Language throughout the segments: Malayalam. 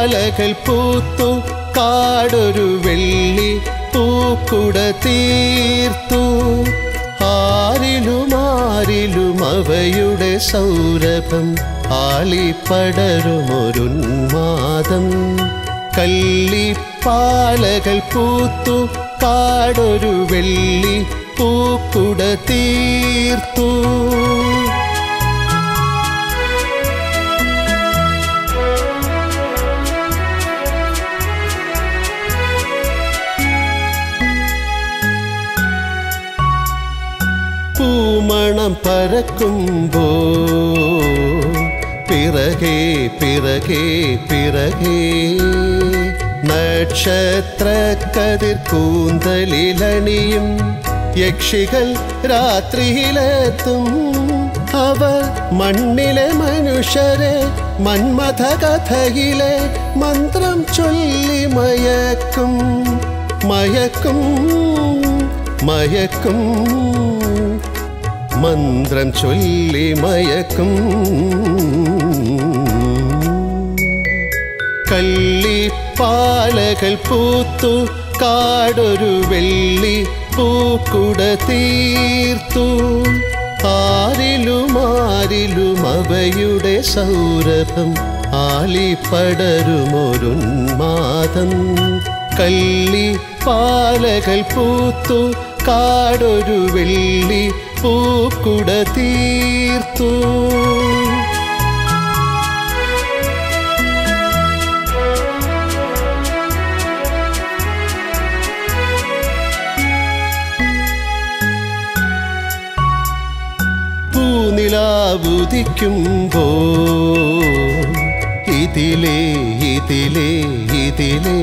കള്ളിപ്പാലകൾ പൂത്തു കാടൊരു വെള്ളി പൂക്കുട തീർത്തു ആരിലും ആരിലും അവയുടെ സൗരഭം ആളിപ്പടരുമൊരുന്മാദം കള്ളിപ്പാലകൾ പൂത്തു കാടൊരു വെള്ളി പൂക്കുട തീർത്തു പൂമണം പരക്കുമ്പോ പിറകെ പിറകെ പിറകെ നക്ഷത്ര കതിർ കൂന്തലിലണിയും യക്ഷികൾ രാത്രിയിലെത്തും അവർ മണ്ണിലെ മനുഷ്യരെ മന്മഥ കഥയിലെ മന്ത്രം ചൊല്ലി മയക്കും മയക്കും മയക്കും മന്ത്രം ചൊല്ലി മയക്കും കള്ളിപ്പാലകൾ പൂത്തു കാടൊരു വെള്ളി പൂക്കുട തീർത്തു ആരിലും ആരിലും അവയുടെ സൗരഭം ആളിപ്പടരുമൊരുന്മാദം കള്ളി പാലകൾ പൂത്തു കാടൊരു വെള്ളി പൂക്കുട തീർത്തു പൂനിലാവുദിക്കുമ്പോ ഇതിലേ ഇതിലേ ഇതിലേ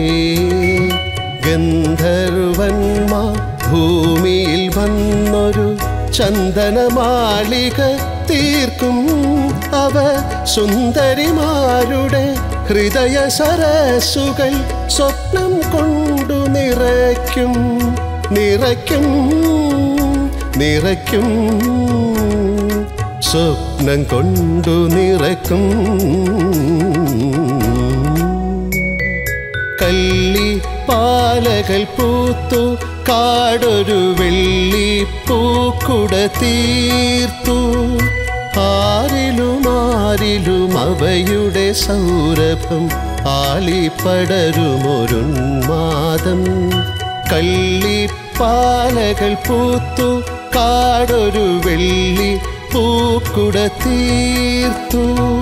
ഗന്ധർവന്മാ ഭൂമിയിൽ വന്നൊരു ചന്ദനമാളിക തീർക്കും അവ സുന്ദരിമാരുടെ ഹൃദയ സരസുകൾ സ്വപ്നം കൊണ്ടു നിറയ്ക്കും നിറയ്ക്കും നിറയ്ക്കും സ്വപ്നം കൊണ്ടു നിറയ്ക്കും കള്ളി പാലകൾ പൂത്തു കാടൊരു വെള്ളി പൂക്കുട തീർത്തു ആരിലും ആരിലും അവയുടെ സൗരഭം ആളിപ്പടരുമൊരുന്മാദം കള്ളിപ്പാലകൾ പൂത്തു കാടൊരു വെള്ളി പൂക്കുട തീർത്തു